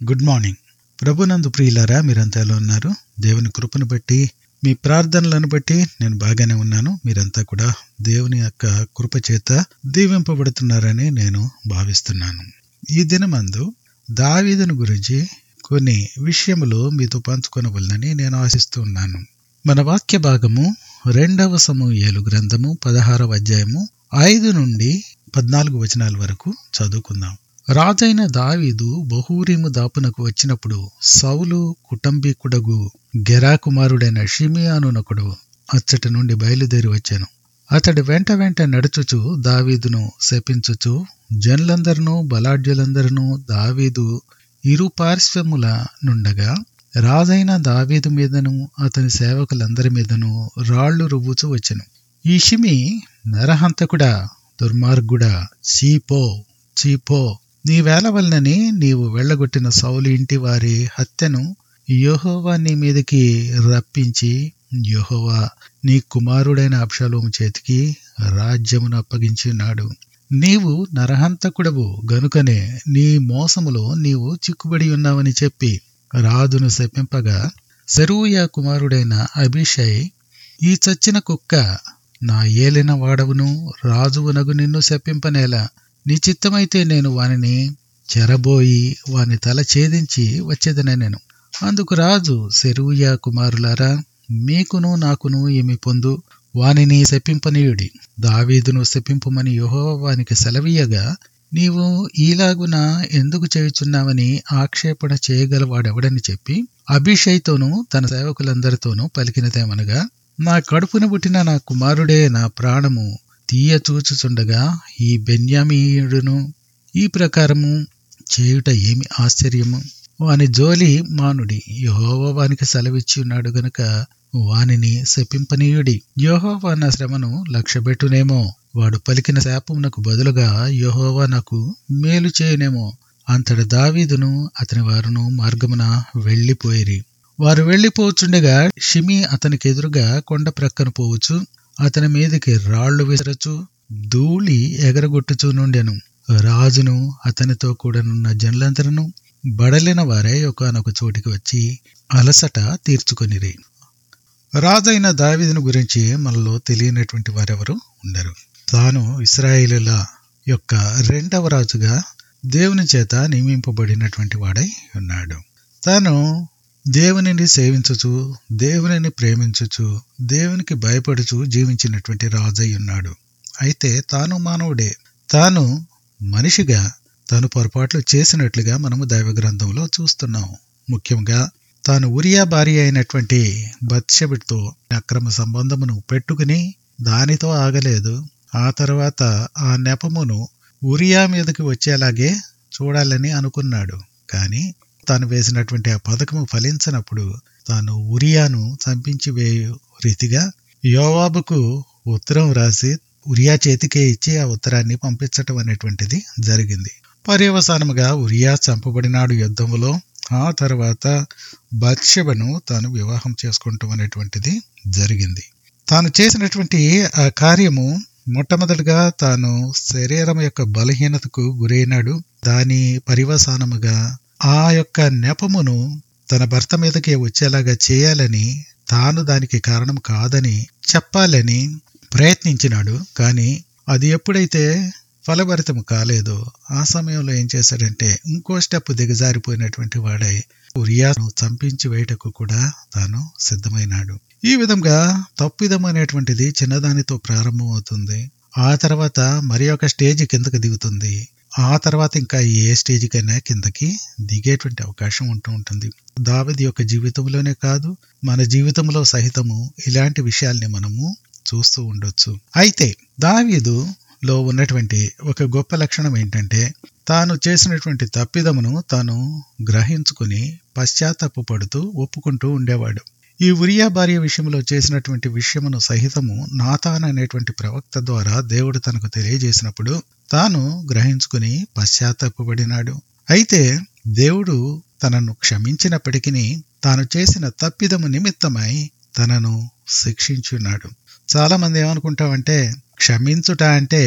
good morning ప్రభునందు ప్రియులారా మీరంతా ఎలా ఉన్నారు దేవుని కృపను బట్టి మీ ప్రార్థనలను బట్టి నేను బాగానే ఉన్నాను మీరంతా కూడా దేవుని యొక్క కృప చేత దీవింపబడుతున్నారని నేను భావిస్తున్నాను ఈ దినమందు దావీదుని గురించి కొన్ని విషయములు మీతో పంచుకొనవలనని నేను ఆశిస్తూ ఉన్నాను మన వాక్య భాగము రెండవ సమూహేలు గ్రంథము పదహారవ అధ్యాయము ఐదు నుండి పద్నాలుగు వచనాల వరకు చదువుకుందాం రాజైన దావీదు బహూరీము దాపునకు వచ్చినప్పుడు సౌలు కుటుంబీకుడగు గెరా కుమారుడైన షిమియానునకుడు అచ్చటి నుండి బయలుదేరి వచ్చాను అతడి వెంట వెంట నడుచుచు దావీదును శపించుచు జనులందరినూ బలాఢ్యులందరినూ దావీదు ఇరు పార్శ్వముల నుండగా రాజైన దావీదు మీదను అతని సేవకులందరి మీదను రాళ్లు రువ్వుచూ వచ్చెను ఈ షిమి నరహంతకుడా దుర్మార్గుడా చీపో చీపో నీ వేల వలనని నీవు వెళ్ళగొట్టిన సౌలు ఇంటి వారి హత్యను యెహోవా నీ మీదకి రప్పించి యెహోవా నీ కుమారుడైన అబ్షలోము చేతికి రాజ్యమును అప్పగించినాడు నీవు నరహంతకుడవు గనుకనే నీ మోసములో నీవు చిక్కుబడి ఉన్నావని చెప్పి రాజును శపింపగా సెరూయ కుమారుడైన అభిషయ్ ఈ చచ్చిన కుక్క నా ఏలిన వాడవును రాజువునగు నిన్ను శపింపనేలా నీ చిత్తమైతే నేను వానిని చెరబోయి వాని తల ఛేదించి వచ్చేదనే నేను అందుకు రాజు సెరూయ కుమారులారా మీకును నాకును ఏమి పొందు వానిని శపింపనీయుడి దావీదును శపింపమని యహో వానికి సెలవీయగా నీవు ఈలాగున ఎందుకు చేయుచున్నావని ఆక్షేపణ చేయగలవాడెవడని చెప్పి అభిషయ్తోనూ తన సేవకులందరితోనూ పలికినదేమనగా నా కడుపున పుట్టిన నా కుమారుడే నా ప్రాణము తీయ చూచుచుండగా ఈ బెన్యామీయుడును ఈ ప్రకారము చేయుట ఏమి ఆశ్చర్యము వాని జోలి మానుడి యహోవ వానికి సెలవిచ్చి ఉన్నాడు గనుక వానిని శపింపనీయుడి యహోవా నా శ్రమను లక్ష్యబెట్టునేమో వాడు పలికిన శాపమునకు బదులుగా యహోవా నాకు మేలు చేయనేమో అంతటి దావీదును అతని వారును మార్గమున వెళ్లిపోయిరి వారు వెళ్లిపోచుండగా షిమి అతనికి ఎదురుగా కొండ ప్రక్కన పోవచ్చు అతని మీదకి రాళ్లు విసరచు ధూళి ఎగరగొట్టుచూ నుండెను రాజును అతనితో కూడనున్న జనులందరూ బడలిన వారే ఒకనొక చోటికి వచ్చి అలసట తీర్చుకొనిరి రాజైన దావిదును గురించి మనలో తెలియనటువంటి వారెవరు ఉండరు తాను ఇస్రాయేలుల యొక్క రెండవ రాజుగా దేవుని చేత నియమింపబడినటువంటి వాడై ఉన్నాడు తాను దేవునిని సేవించుచు దేవునిని ప్రేమించుచు దేవునికి భయపడుచు జీవించినటువంటి రాజై ఉన్నాడు అయితే తాను మానవుడే తాను మనిషిగా తాను పొరపాట్లు చేసినట్లుగా మనము దైవ గ్రంథంలో చూస్తున్నాం ముఖ్యంగా తాను ఉరియా భార్య అయినటువంటి బత్షబిడ్తో అక్రమ సంబంధమును పెట్టుకుని దానితో ఆగలేదు ఆ తర్వాత ఆ నెపమును ఉరియా మీదకి వచ్చేలాగే చూడాలని అనుకున్నాడు కానీ తాను వేసినటువంటి ఆ పథకము ఫలించినప్పుడు తాను ఉరియాను చంపించి వేయు రీతిగా యోవాబుకు ఉత్తరం రాసి ఉరియా చేతికే ఇచ్చి ఆ ఉత్తరాన్ని పంపించటం అనేటువంటిది జరిగింది పర్యవసానముగా ఉరియా చంపబడినాడు యుద్ధములో ఆ తర్వాత బత్షబను తాను వివాహం చేసుకుంటాం అనేటువంటిది జరిగింది తాను చేసినటువంటి ఆ కార్యము మొట్టమొదటిగా తాను శరీరం యొక్క బలహీనతకు గురైనాడు దాని పరివసానముగా ఆ యొక్క నెపమును తన భర్త మీదకే వచ్చేలాగా చేయాలని తాను దానికి కారణం కాదని చెప్పాలని ప్రయత్నించినాడు కానీ అది ఎప్పుడైతే ఫలభరితం కాలేదో ఆ సమయంలో ఏం చేశాడంటే ఇంకో స్టెప్ దిగజారిపోయినటువంటి వాడై ఉరియాను చంపించి వేయటకు కూడా తాను సిద్ధమైనాడు ఈ విధంగా తప్పిదం అనేటువంటిది చిన్నదానితో ప్రారంభమవుతుంది ఆ తర్వాత మరి ఒక స్టేజ్ కిందకి దిగుతుంది ఆ తర్వాత ఇంకా ఏ స్టేజ్కైనా కిందకి దిగేటువంటి అవకాశం ఉంటూ ఉంటుంది దావిది యొక్క జీవితంలోనే కాదు మన జీవితంలో సహితము ఇలాంటి విషయాల్ని మనము చూస్తూ ఉండొచ్చు అయితే దావీదు లో ఉన్నటువంటి ఒక గొప్ప లక్షణం ఏంటంటే తాను చేసినటువంటి తప్పిదమును తాను గ్రహించుకుని పశ్చాత్తాప పడుతూ ఒప్పుకుంటూ ఉండేవాడు ఈ ఉరియా భార్య విషయంలో చేసినటువంటి విషయమును సహితము నాతాన్ అనేటువంటి ప్రవక్త ద్వారా దేవుడు తనకు తెలియజేసినప్పుడు తాను గ్రహించుకుని పశ్చాత్తాపడినాడు అయితే దేవుడు తనను క్షమించినప్పటికీ తాను చేసిన తప్పిదము నిమిత్తమై తనను శిక్షించున్నాడు చాలా మంది ఏమనుకుంటామంటే క్షమించుట అంటే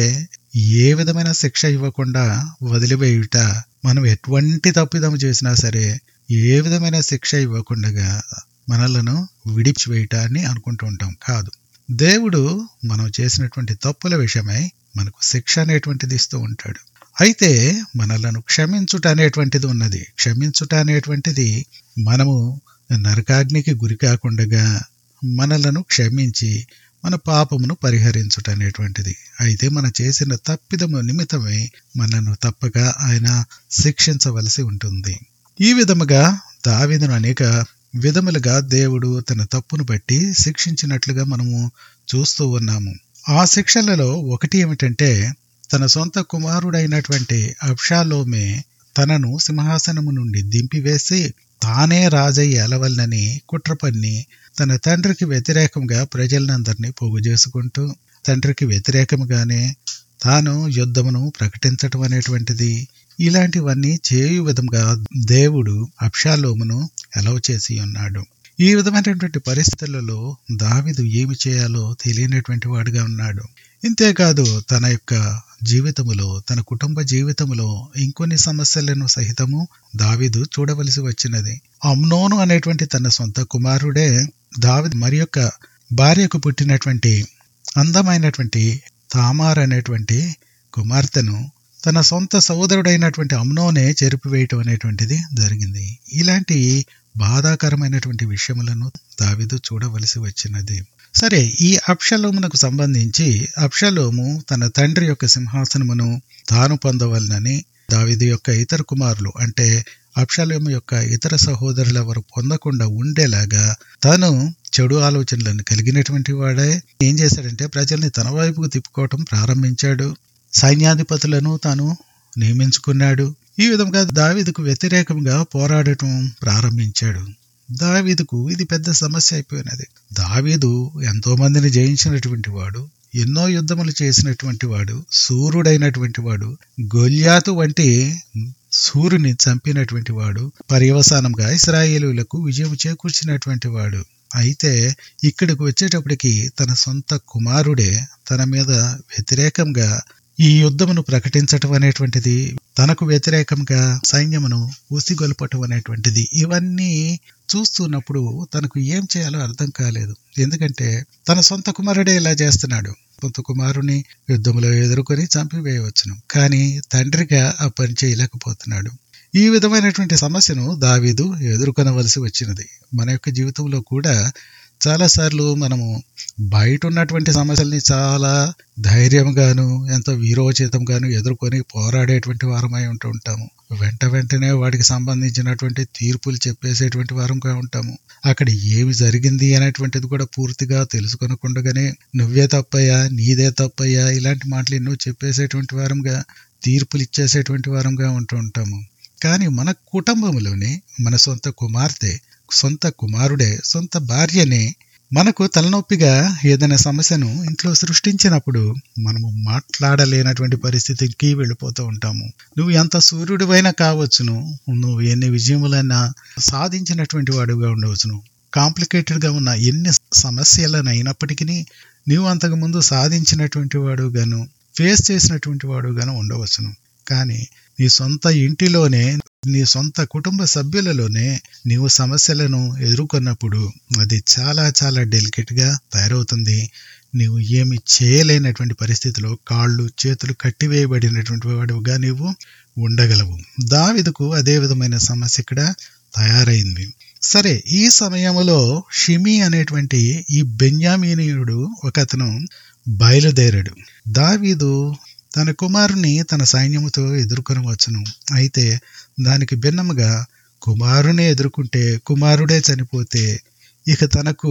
ఏ విధమైన శిక్ష ఇవ్వకుండా వదిలివేయుట మనం ఎటువంటి తప్పిదము చేసినా సరే ఏ విధమైన శిక్ష ఇవ్వకుండా మనలను విడిచివేయట అని అనుకుంటూ ఉంటాం కాదు దేవుడు మనం చేసినటువంటి తప్పుల విషయమై మనకు శిక్ష అనేటువంటిది ఇస్తూ ఉంటాడు అయితే మనలను క్షమించుట అనేటువంటిది ఉన్నది క్షమించుట అనేటువంటిది మనము నరకాగ్నికి గురి కాకుండా మనలను క్షమించి మన పాపమును పరిహరించుట అనేటువంటిది అయితే మనం చేసిన తప్పిదము నిమిత్తమై మనను తప్పక ఆయన శిక్షించవలసి ఉంటుంది ఈ విధముగా దావిదను అనేక విధములుగా దేవుడు తన తప్పును బట్టి శిక్షించినట్లుగా మనము చూస్తూ ఉన్నాము ఆ శిక్షలలో ఒకటి ఏమిటంటే తన సొంత కుమారుడైనటువంటి అబ్షాలోమే తనను సింహాసనము నుండి దింపివేసి తానే రాజై ఏలవలనని కుట్రపన్ని తన తండ్రికి వ్యతిరేకంగా ప్రజలందరినీ పోగు చేసుకుంటూ తండ్రికి వ్యతిరేకంగానే తాను యుద్ధమును ప్రకటించటం అనేటువంటిది ఇలాంటివన్నీ చేయు విధంగా దేవుడు అబ్షాలోమును ఎలవ చేసి ఉన్నాడు ఈ విధమైనటువంటి పరిస్థితులలో దావిదు ఏమి చేయాలో తెలియనటువంటి వాడుగా ఉన్నాడు ఇంతేకాదు తన యొక్క జీవితములో తన కుటుంబ జీవితములో ఇంకొన్ని సమస్యలను సహితము దావిదు చూడవలసి వచ్చినది అమ్నోను అనేటువంటి తన సొంత కుమారుడే దావిద్ మరి యొక్క భార్యకు పుట్టినటువంటి అందమైనటువంటి తామార్ అనేటువంటి కుమార్తెను తన సొంత సోదరుడైనటువంటి అమ్నోనే చెరిపివేయటం అనేటువంటిది జరిగింది ఇలాంటి బాధాకరమైనటువంటి విషయములను దావిదు చూడవలసి వచ్చినది సరే ఈ అప్షలోమునకు సంబంధించి అప్షలోము తన తండ్రి యొక్క సింహాసనమును తాను పొందవలనని దావిదు యొక్క ఇతర కుమారులు అంటే అప్షలోము యొక్క ఇతర సహోదరులు ఎవరు పొందకుండా ఉండేలాగా తను చెడు ఆలోచనలను కలిగినటువంటి వాడే ఏం చేశాడంటే ప్రజల్ని తన వైపుకు తిప్పుకోవటం ప్రారంభించాడు సైన్యాధిపతులను తాను నియమించుకున్నాడు ఈ విధంగా దావీదుకు వ్యతిరేకంగా పోరాడటం ప్రారంభించాడు దావీదుకు ఇది పెద్ద సమస్య అయిపోయినది దావీదు ఎంతో మందిని జయించినటువంటి వాడు ఎన్నో యుద్ధములు చేసినటువంటి వాడు సూర్యుడైనటువంటి వాడు గొల్యాతు వంటి సూర్యుని చంపినటువంటి వాడు పర్యవసానంగా ఇస్రాయేలులకు విజయం చేకూర్చినటువంటి వాడు అయితే ఇక్కడికి వచ్చేటప్పటికి తన సొంత కుమారుడే తన మీద వ్యతిరేకంగా ఈ యుద్ధమును ప్రకటించటం అనేటువంటిది తనకు వ్యతిరేకంగా సైన్యమును ఉసిగొల్పటం అనేటువంటిది ఇవన్నీ చూస్తున్నప్పుడు తనకు ఏం చేయాలో అర్థం కాలేదు ఎందుకంటే తన సొంత కుమారుడే ఇలా చేస్తున్నాడు సొంత కుమారుని యుద్ధంలో ఎదుర్కొని చంపివేయవచ్చును కానీ తండ్రిగా ఆ పని చేయలేకపోతున్నాడు ఈ విధమైనటువంటి సమస్యను దావీదు ఎదుర్కొనవలసి వచ్చినది మన యొక్క జీవితంలో కూడా చాలాసార్లు మనము బయట ఉన్నటువంటి సమస్యల్ని చాలా ధైర్యంగాను ఎంతో వీరోచితంగాను ఎదుర్కొని పోరాడేటువంటి వారమై ఉంటూ ఉంటాము వెంట వెంటనే వాటికి సంబంధించినటువంటి తీర్పులు చెప్పేసేటువంటి వారంగా ఉంటాము అక్కడ ఏమి జరిగింది అనేటువంటిది కూడా పూర్తిగా తెలుసుకొనకుండగానే నువ్వే తప్పయ్యా నీదే తప్పయ్యా ఇలాంటి మాటలు ఎన్నో చెప్పేసేటువంటి వారంగా తీర్పులు ఇచ్చేసేటువంటి వారంగా ఉంటూ ఉంటాము కానీ మన కుటుంబంలోనే మన సొంత కుమార్తె సొంత కుమారుడే సొంత భార్యనే మనకు తలనొప్పిగా ఏదైనా సమస్యను ఇంట్లో సృష్టించినప్పుడు మనము మాట్లాడలేనటువంటి పరిస్థితికి వెళ్ళిపోతూ ఉంటాము నువ్వు ఎంత సూర్యుడివైనా కావచ్చును నువ్వు ఎన్ని విజయములైనా సాధించినటువంటి వాడుగా ఉండవచ్చును కాంప్లికేటెడ్గా ఉన్న ఎన్ని సమస్యలను అయినప్పటికీ నీవు అంతకుముందు సాధించినటువంటి వాడుగాను ఫేస్ చేసినటువంటి వాడుగాను ఉండవచ్చును కానీ నీ సొంత ఇంటిలోనే నీ సొంత కుటుంబ సభ్యులలోనే నీవు సమస్యలను ఎదుర్కొన్నప్పుడు అది చాలా చాలా డెలికేట్గా తయారవుతుంది నీవు ఏమి చేయలేనటువంటి పరిస్థితిలో కాళ్ళు చేతులు కట్టివేయబడినటువంటి వాడుగా నీవు ఉండగలవు దావిదకు అదే విధమైన సమస్య ఇక్కడ తయారైంది సరే ఈ సమయంలో షిమి అనేటువంటి ఈ బెన్యామీనీయుడు ఒకతను బయలుదేరాడు దావీదు తన కుమారుని తన సైన్యముతో ఎదుర్కొని వచ్చును అయితే దానికి భిన్నముగా కుమారునే ఎదుర్కొంటే కుమారుడే చనిపోతే ఇక తనకు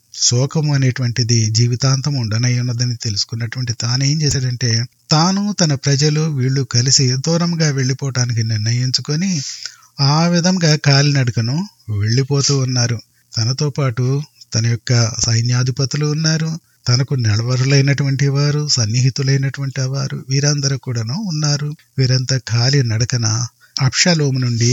శోకము అనేటువంటిది జీవితాంతం ఉండనై ఉన్నదని తెలుసుకున్నటువంటి తాను ఏం చేశాడంటే తాను తన ప్రజలు వీళ్ళు కలిసి దూరంగా వెళ్ళిపోవటానికి నిర్ణయించుకొని ఆ విధంగా కాలినడకను వెళ్ళిపోతూ ఉన్నారు తనతో పాటు తన యొక్క సైన్యాధిపతులు ఉన్నారు తనకు నిలవరులైనటువంటి వారు సన్నిహితులైనటువంటి వారు వీరందరూ కూడాను ఉన్నారు వీరంతా ఖాళీ నడకన అప్షలోము నుండి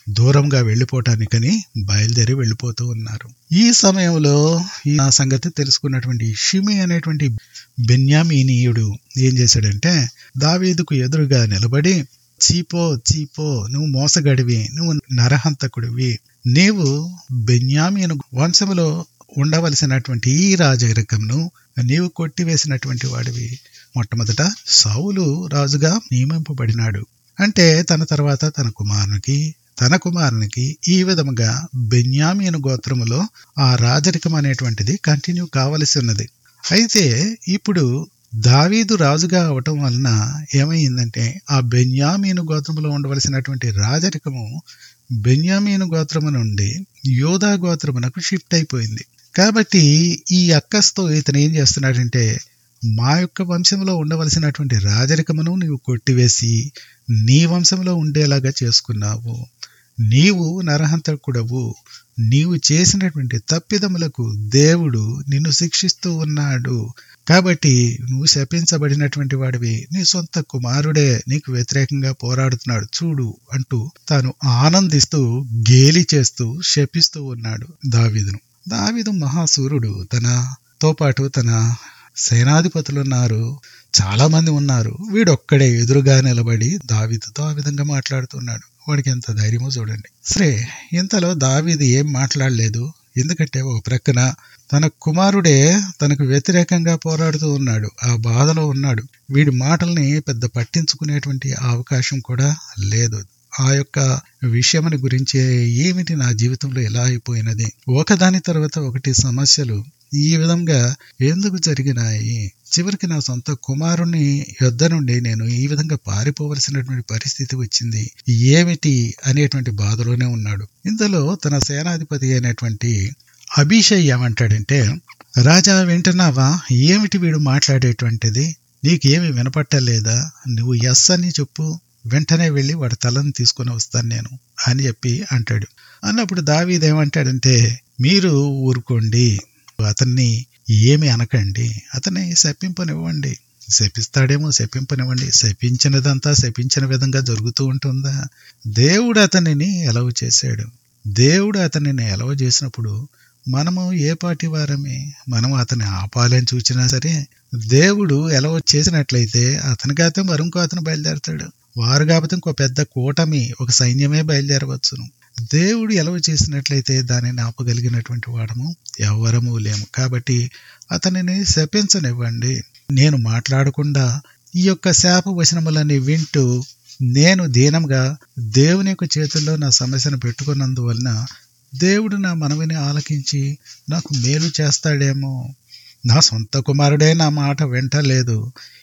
దూరంగా వెళ్ళిపోవటానికని బయలుదేరి వెళ్ళిపోతూ ఉన్నారు ఈ సమయంలో ఈ ఆ సంగతి తెలుసుకున్నటువంటి షిమి అనేటువంటి బెన్యామీనీయుడు ఏం చేశాడంటే దావీదుకు ఎదురుగా నిలబడి చీపో చీపో నువ్వు మోసగడివి నువ్వు నరహంతకుడివి నీవు బెన్యామీను వంశములో ఉండవలసినటువంటి ఈ రాజరికంను నీవు కొట్టివేసినటువంటి వాడివి మొట్టమొదట సౌలు రాజుగా నియమింపబడినాడు అంటే తన తర్వాత తన కుమారునికి తన కుమారునికి ఈ విధముగా బెన్యామీను గోత్రములో ఆ రాజరికం అనేటువంటిది కంటిన్యూ కావలసి ఉన్నది అయితే ఇప్పుడు దావీదు రాజుగా అవటం వలన ఏమైందంటే ఆ బెన్యామీను గోత్రములో ఉండవలసినటువంటి రాజరికము బెన్యామీను గోత్రము నుండి యోధా గోత్రమునకు షిఫ్ట్ అయిపోయింది కాబట్టి ఈ అక్కస్తో ఇతను ఏం చేస్తున్నాడంటే మా యొక్క వంశంలో ఉండవలసినటువంటి రాజరికమును నీవు కొట్టివేసి నీ వంశంలో ఉండేలాగా చేసుకున్నావు నీవు నరహంతకుడవు నీవు చేసినటువంటి తప్పిదములకు దేవుడు నిన్ను శిక్షిస్తూ ఉన్నాడు కాబట్టి నువ్వు శపించబడినటువంటి వాడివి నీ సొంత కుమారుడే నీకు వ్యతిరేకంగా పోరాడుతున్నాడు చూడు అంటూ తాను ఆనందిస్తూ గేలి చేస్తూ శపిస్తూ ఉన్నాడు దావీదును దావీదు మహాసూరుడు తనతో పాటు తన సేనాధిపతులు ఉన్నారు చాలా మంది ఉన్నారు వీడొక్కడే ఎదురుగా నిలబడి దావీదుతో ఆ విధంగా మాట్లాడుతున్నాడు వాడికి ఎంత ధైర్యమో చూడండి సరే ఇంతలో దావీది ఏం మాట్లాడలేదు ఎందుకంటే ఒక ప్రక్కన తన కుమారుడే తనకు వ్యతిరేకంగా పోరాడుతూ ఉన్నాడు ఆ బాధలో ఉన్నాడు వీడి మాటల్ని పెద్ద పట్టించుకునేటువంటి అవకాశం కూడా లేదు ఆ యొక్క విషయముని గురించి ఏమిటి నా జీవితంలో ఎలా అయిపోయినది ఒకదాని తర్వాత ఒకటి సమస్యలు ఈ విధంగా ఎందుకు జరిగినాయి చివరికి నా సొంత కుమారుణ్ణి యొద్ద నుండి నేను ఈ విధంగా పారిపోవలసినటువంటి పరిస్థితి వచ్చింది ఏమిటి అనేటువంటి బాధలోనే ఉన్నాడు ఇందులో తన సేనాధిపతి అయినటువంటి అభిషయ్ ఏమంటాడంటే రాజా వింటున్నావా ఏమిటి వీడు మాట్లాడేటువంటిది నీకేమి వినపట్టలేదా నువ్వు ఎస్ అని చెప్పు వెంటనే వెళ్ళి వాడి తలను తీసుకొని వస్తాను నేను అని చెప్పి అంటాడు అన్నప్పుడు దావీదేమంటాడంటే మీరు ఊరుకోండి అతన్ని ఏమి అనకండి అతన్ని శపింపనివ్వండి శపిస్తాడేమో శపింపనివ్వండి శపించినదంతా శపించిన విధంగా జరుగుతూ ఉంటుందా దేవుడు అతనిని ఎలవ చేశాడు దేవుడు అతనిని ఎలవ చేసినప్పుడు మనము ఏ పాటి వారమే మనం అతన్ని ఆపాలని చూచినా సరే దేవుడు ఎలవ చేసినట్లయితే అతని కాకపోతే మరొక అతను బయలుదేరతాడు వారు కాకపోతే ఇంకో పెద్ద కూటమి ఒక సైన్యమే బయలుదేరవచ్చును దేవుడు ఎలవ చేసినట్లయితే దానిని ఆపగలిగినటువంటి వాడము ఎవరము లేము కాబట్టి అతనిని శపించనివ్వండి నేను మాట్లాడకుండా ఈ యొక్క శాప వచనములని వింటూ నేను దీనంగా దేవుని యొక్క చేతుల్లో నా సమస్యను పెట్టుకున్నందువలన దేవుడు నా మనవిని ఆలకించి నాకు మేలు చేస్తాడేమో నా సొంత కుమారుడే నా మాట వెంటలేదు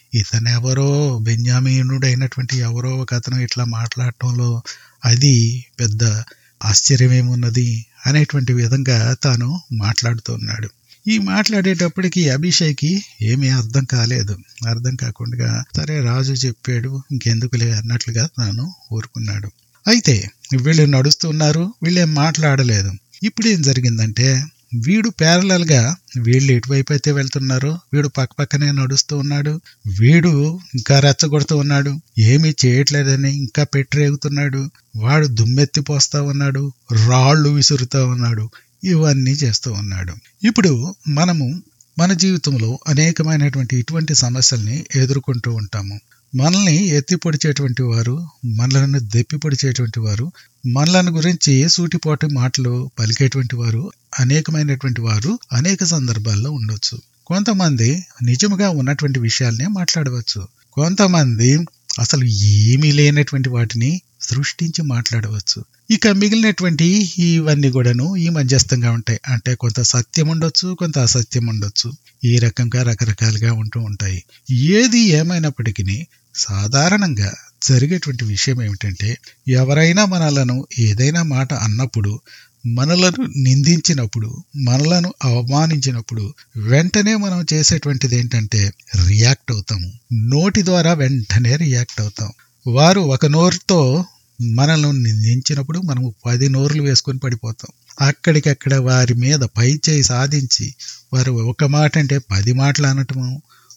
ఇతనెవరో బెన్యామీనుడైనటువంటి ఎవరో ఒక అతను ఇట్లా మాట్లాడటంలో అది పెద్ద ఆశ్చర్యమేమున్నది అనేటువంటి విధంగా తాను మాట్లాడుతున్నాడు ఈ మాట్లాడేటప్పటికి అభిషేక్కి ఏమీ అర్థం కాలేదు అర్థం కాకుండా సరే రాజు చెప్పాడు ఇంకెందుకులే అన్నట్లుగా తాను ఊరుకున్నాడు అయితే వీళ్ళు నడుస్తున్నారు వీళ్ళేం మాట్లాడలేదు ఇప్పుడు ఏం జరిగిందంటే వీడు ప్యారలల్ గా వీళ్ళు ఎటువైపు అయితే వెళ్తున్నారో వీడు పక్క పక్కనే నడుస్తూ ఉన్నాడు వీడు ఇంకా రెచ్చగొడుతూ ఉన్నాడు ఏమీ చేయట్లేదని ఇంకా పెట్టరేగుతున్నాడు వాడు దుమ్మెత్తి పోస్తా ఉన్నాడు రాళ్ళు విసురుతా ఉన్నాడు ఇవన్నీ చేస్తూ ఉన్నాడు ఇప్పుడు మనము మన జీవితంలో అనేకమైనటువంటి ఇటువంటి సమస్యల్ని ఎదుర్కొంటూ ఉంటాము మనల్ని ఎత్తి పొడిచేటువంటి వారు మనలను దెప్పి పొడిచేటువంటి వారు మనలను గురించి సూటిపోటి మాటలు పలికేటువంటి వారు అనేకమైనటువంటి వారు అనేక సందర్భాల్లో ఉండొచ్చు కొంతమంది నిజముగా ఉన్నటువంటి విషయాల్ని మాట్లాడవచ్చు కొంతమంది అసలు ఏమీ లేనటువంటి వాటిని సృష్టించి మాట్లాడవచ్చు ఇక మిగిలినటువంటి ఇవన్నీ కూడాను ఈ మధ్యస్థంగా ఉంటాయి అంటే కొంత సత్యం ఉండొచ్చు కొంత అసత్యం ఉండొచ్చు ఈ రకంగా రకరకాలుగా ఉంటూ ఉంటాయి ఏది ఏమైనప్పటికీ సాధారణంగా జరిగేటువంటి విషయం ఏమిటంటే ఎవరైనా మనలను ఏదైనా మాట అన్నప్పుడు మనలను నిందించినప్పుడు మనలను అవమానించినప్పుడు వెంటనే మనం చేసేటువంటిది ఏంటంటే రియాక్ట్ అవుతాము నోటి ద్వారా వెంటనే రియాక్ట్ అవుతాం వారు ఒక నోరుతో మనల్ని నిందించినప్పుడు మనము పది నోర్లు వేసుకొని పడిపోతాం అక్కడికక్కడ వారి మీద పై చేయి సాధించి వారు ఒక మాట అంటే పది మాటలు అనటము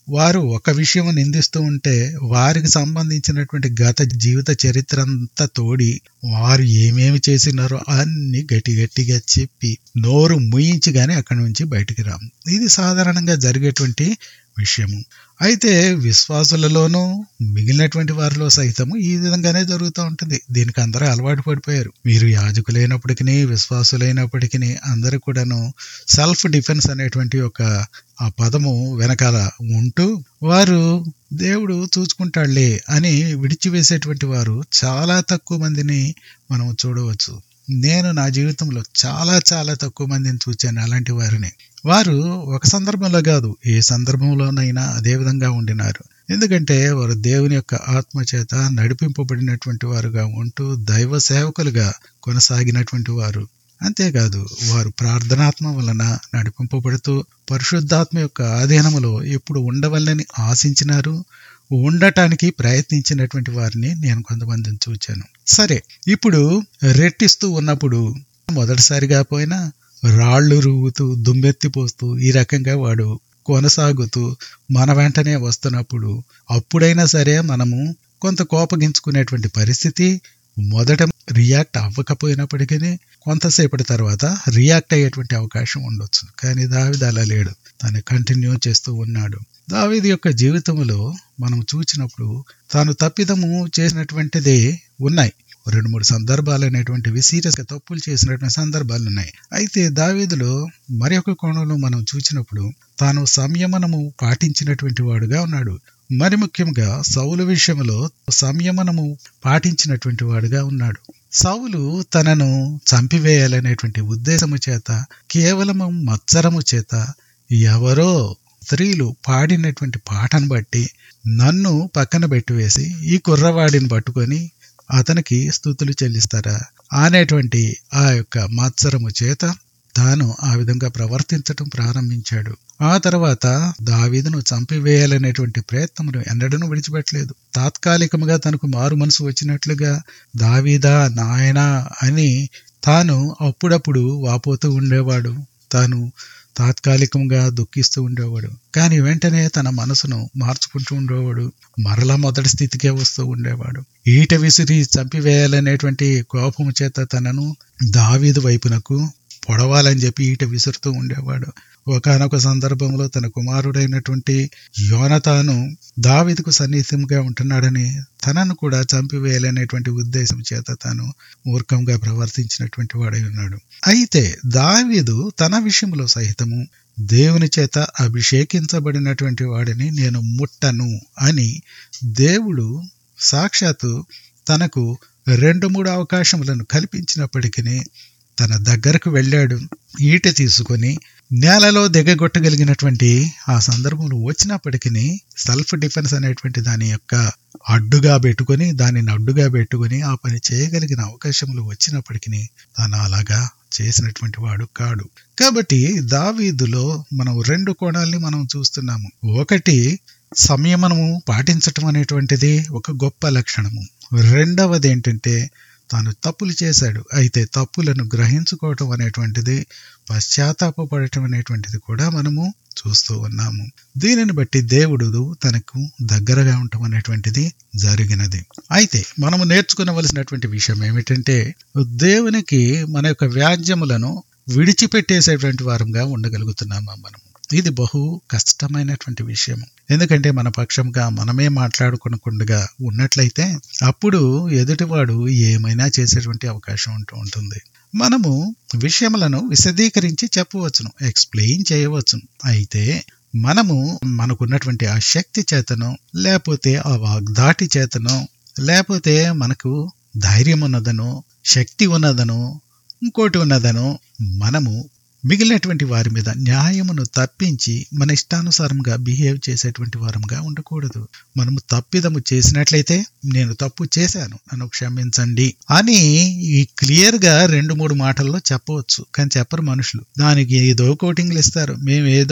వారు ఒక విషయం నిందిస్తూ ఉంటే వారికి సంబంధించినటువంటి గత జీవిత చరిత్ర అంతా తోడి వారు ఏమేమి చేసినారో అన్ని గట్టి గట్టిగా చెప్పి నోరు ముయించి గాని అక్కడి నుంచి బయటికి రాము ఇది సాధారణంగా జరిగేటువంటి విషయము అయితే విశ్వాసులలోనూ మిగిలినటువంటి వారిలో సైతము ఈ విధంగానే జరుగుతూ ఉంటుంది దీనికి అందరూ అలవాటు పడిపోయారు వీరు యాజకులైనప్పటికీ విశ్వాసులైనప్పటికీ అందరూ కూడాను సెల్ఫ్ డిఫెన్స్ అనేటువంటి ఒక ఆ పదము వెనకాల ఉంటూ వారు దేవుడు చూసుకుంటాడులే అని విడిచివేసేటువంటి వారు చాలా తక్కువ మందిని మనం చూడవచ్చు నేను నా జీవితంలో చాలా చాలా తక్కువ మందిని చూచాను అలాంటి వారిని వారు ఒక సందర్భంలో కాదు ఏ సందర్భంలోనైనా అదే విధంగా ఉండినారు ఎందుకంటే వారు దేవుని యొక్క ఆత్మ చేత నడిపింపబడినటువంటి వారుగా ఉంటూ దైవ సేవకులుగా కొనసాగినటువంటి వారు అంతేకాదు వారు ప్రార్థనాత్మ వలన నడిపింపబడుతూ పరిశుద్ధాత్మ యొక్క ఆధీనములో ఎప్పుడు ఉండవల్లని ఆశించినారు ఉండటానికి ప్రయత్నించినటువంటి వారిని నేను కొంతమందిని చూచాను సరే ఇప్పుడు రెట్టిస్తూ ఉన్నప్పుడు మొదటిసారిగా పోయినా రాళ్ళు రువ్వుతూ దుమ్మెత్తిపోస్తూ ఈ రకంగా వాడు కొనసాగుతూ మన వెంటనే వస్తున్నప్పుడు అప్పుడైనా సరే మనము కొంత కోపగించుకునేటువంటి పరిస్థితి మొదట రియాక్ట్ అవ్వకపోయినప్పటికీ కొంతసేపటి తర్వాత రియాక్ట్ అయ్యేటువంటి అవకాశం ఉండొచ్చు కానీ దావిది అలా లేడు తను కంటిన్యూ చేస్తూ ఉన్నాడు దావిది యొక్క జీవితంలో మనం చూసినప్పుడు తాను తప్పిదము చేసినటువంటిది ఉన్నాయి రెండు మూడు సందర్భాలు అనేటువంటివి సీరియస్ గా తప్పులు చేసినటువంటి సందర్భాలు ఉన్నాయి అయితే దావీదులో మరి ఒక కోణంలో మనం చూసినప్పుడు తాను సంయమనము పాటించినటువంటి వాడుగా ఉన్నాడు మరి ముఖ్యంగా సౌలు విషయంలో సంయమనము పాటించినటువంటి వాడుగా ఉన్నాడు సౌలు తనను చంపివేయాలనేటువంటి ఉద్దేశము చేత కేవలము మత్సరము చేత ఎవరో స్త్రీలు పాడినటువంటి పాటను బట్టి నన్ను పక్కన పెట్టివేసి ఈ కుర్రవాడిని పట్టుకొని అతనికి స్థుతులు చెల్లిస్తారా అనేటువంటి ఆ యొక్క మత్సరము చేత తాను ఆ విధంగా ప్రవర్తించటం ప్రారంభించాడు ఆ తర్వాత దావీదును చంపివేయాలనేటువంటి ప్రయత్నమును ఎన్నడూ విడిచిపెట్టలేదు తాత్కాలికముగా తనకు మారు మనసు వచ్చినట్లుగా దావీదా నాయనా అని తాను అప్పుడప్పుడు వాపోతూ ఉండేవాడు తాను తాత్కాలికంగా దుఃఖిస్తూ ఉండేవాడు కానీ వెంటనే తన మనసును మార్చుకుంటూ ఉండేవాడు మరలా మొదటి స్థితికే వస్తూ ఉండేవాడు ఈట విసిరి చంపివేయాలనేటువంటి కోపము చేత తనను దావీదు వైపునకు పొడవాలని చెప్పి ఈట విసురుతూ ఉండేవాడు ఒకనొక సందర్భంలో తన కుమారుడైనటువంటి యోనతాను దావిదుకు సన్నిహితంగా ఉంటున్నాడని తనను కూడా చంపివేయాలనేటువంటి ఉద్దేశం చేత తాను మూర్ఖంగా ప్రవర్తించినటువంటి వాడై ఉన్నాడు అయితే దావీదు తన విషయంలో సహితము దేవుని చేత అభిషేకించబడినటువంటి వాడిని నేను ముట్టను అని దేవుడు సాక్షాత్తు తనకు రెండు మూడు అవకాశములను కల్పించినప్పటికీ తన దగ్గరకు వెళ్ళాడు ఈట తీసుకొని నేలలో దిగగొట్టగలిగినటువంటి ఆ సందర్భంలో వచ్చినప్పటికీ సెల్ఫ్ డిఫెన్స్ అనేటువంటి దాని యొక్క అడ్డుగా పెట్టుకొని దానిని అడ్డుగా పెట్టుకొని ఆ పని చేయగలిగిన అవకాశములు వచ్చినప్పటికీ తాను అలాగా చేసినటువంటి వాడు కాడు కాబట్టి దావీదులో మనం రెండు కోణాల్ని మనం చూస్తున్నాము ఒకటి సంయమనము పాటించటం అనేటువంటిది ఒక గొప్ప లక్షణము రెండవది ఏంటంటే తాను తప్పులు చేశాడు అయితే తప్పులను గ్రహించుకోవటం అనేటువంటిది పశ్చాత్తాపడటం అనేటువంటిది కూడా మనము చూస్తూ ఉన్నాము దీనిని బట్టి దేవుడు తనకు దగ్గరగా ఉండటం అనేటువంటిది జరిగినది అయితే మనము నేర్చుకునవలసినటువంటి విషయం ఏమిటంటే దేవునికి మన యొక్క వ్యాజ్యములను విడిచిపెట్టేసేటువంటి వారంగా ఉండగలుగుతున్నామా మనము ఇది బహు కష్టమైనటువంటి విషయం ఎందుకంటే మన పక్షంగా మనమే మాట్లాడుకునకుండా ఉన్నట్లయితే అప్పుడు ఎదుటివాడు ఏమైనా చేసేటువంటి అవకాశం ఉంటూ ఉంటుంది మనము విషయములను విశదీకరించి చెప్పవచ్చును ఎక్స్ప్లెయిన్ చేయవచ్చును అయితే మనము మనకున్నటువంటి ఆ శక్తి చేతనో లేకపోతే ఆ వాగ్దాటి చేతనో లేకపోతే మనకు ధైర్యం ఉన్నదనో శక్తి ఉన్నదనో ఇంకోటి ఉన్నదనో మనము మిగిలినటువంటి వారి మీద న్యాయమును తప్పించి మన ఇష్టానుసారంగా బిహేవ్ చేసేటువంటి వారంగా ఉండకూడదు మనము తప్పిదము చేసినట్లయితే నేను తప్పు చేశాను నన్ను క్షమించండి అని ఈ క్లియర్ గా రెండు మూడు మాటల్లో చెప్పవచ్చు కానీ చెప్పరు మనుషులు దానికి ఏదో కోటింగ్లు ఇస్తారు మేము ఏదో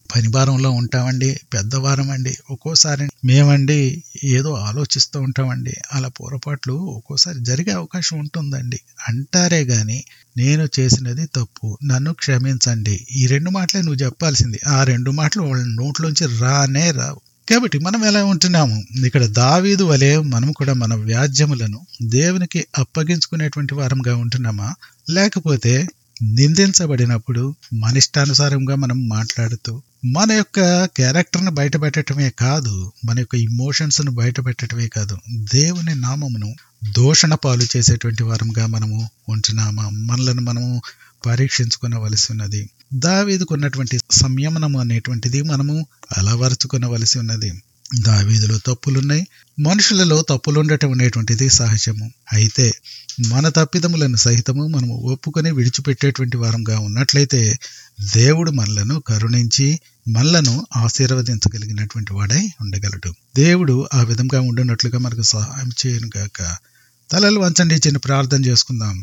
పని భారంలో ఉంటామండి పెద్దవారం అండి ఒక్కోసారి మేమండి ఏదో ఆలోచిస్తూ ఉంటామండి అలా పొరపాట్లు ఒక్కోసారి జరిగే అవకాశం ఉంటుందండి అంటారే గాని నేను చేసినది తప్పు నన్ను క్షమించండి ఈ రెండు మాటలే నువ్వు చెప్పాల్సింది ఆ రెండు మాటలు వాళ్ళ నోట్లోంచి రానే రావు కాబట్టి మనం ఎలా ఉంటున్నాము ఇక్కడ దావీదు వలె మనం కూడా మన వ్యాజ్యములను దేవునికి అప్పగించుకునేటువంటి వారంగా ఉంటున్నామా లేకపోతే నిందించబడినప్పుడు మన ఇష్టానుసారంగా మనం మాట్లాడుతూ మన యొక్క క్యారెక్టర్ను బయట పెట్టడమే కాదు మన యొక్క ఇమోషన్స్ ను బయట పెట్టడమే కాదు దేవుని నామమును దూషణ పాలు చేసేటువంటి వారంగా మనము ఉంటున్నామా మనలను మనము పరీక్షించుకునవలసి ఉన్నది దావీదుకున్నటువంటి సంయమనము అనేటువంటిది మనము అలవరుచుకునవలసి ఉన్నది దావీదులో తప్పులున్నాయి మనుషులలో తప్పులుండటం అనేటువంటిది సహజము అయితే మన తప్పిదములను సహితము మనము ఒప్పుకొని విడిచిపెట్టేటువంటి వారంగా ఉన్నట్లయితే దేవుడు మనలను కరుణించి మనలను ఆశీర్వదించగలిగినటువంటి వాడై ఉండగలడు దేవుడు ఆ విధంగా ఉండునట్లుగా మనకు సహాయం చేయను గాక తలలు వంచండి చిన్న ప్రార్థన చేసుకుందాం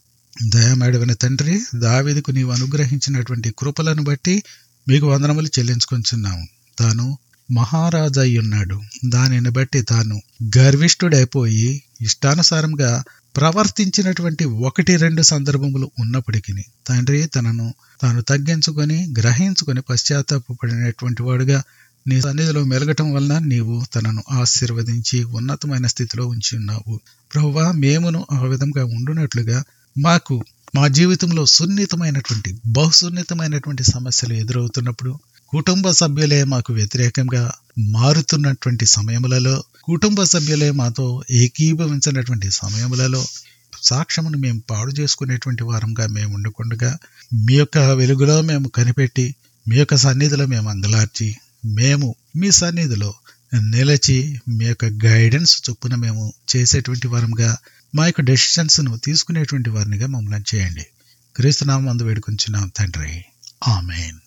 దయమేడవైన తండ్రి దావీదుకు నీవు అనుగ్రహించినటువంటి కృపలను బట్టి మీకు వందనములు చెల్లించుకొంచున్నాము తాను మహారాజు అయి ఉన్నాడు దానిని బట్టి తాను గర్విష్ఠుడైపోయి ఇష్టానుసారంగా ప్రవర్తించినటువంటి ఒకటి రెండు సందర్భములు ఉన్నప్పటికీ తండ్రి తనను తాను తగ్గించుకొని గ్రహించుకొని పశ్చాత్తాపడినటువంటి వాడుగా నీ సన్నిధిలో మెలగటం వలన నీవు తనను ఆశీర్వదించి ఉన్నతమైన స్థితిలో ఉంచి ఉన్నావు ప్రభువా మేమును ఆ విధంగా ఉండునట్లుగా మాకు మా జీవితంలో సున్నితమైనటువంటి బహుసున్నితమైనటువంటి సమస్యలు ఎదురవుతున్నప్పుడు కుటుంబ సభ్యులే మాకు వ్యతిరేకంగా మారుతున్నటువంటి సమయములలో కుటుంబ సభ్యులే మాతో ఏకీభవించినటువంటి సమయములలో సాక్ష్యమును మేము పాడు చేసుకునేటువంటి వారంగా మేము ఉండకుండా మీ యొక్క వెలుగులో మేము కనిపెట్టి మీ యొక్క సన్నిధిలో మేము అంగలార్చి మేము మీ సన్నిధిలో నిలిచి మీ యొక్క గైడెన్స్ చొప్పున మేము చేసేటువంటి వారంగా మా యొక్క డెసిషన్స్ ను తీసుకునేటువంటి వారినిగా మమ్మల్ని చేయండి క్రీస్తునామం అందు వేడుకొంచున్నాం తండ్రి ఆమెన్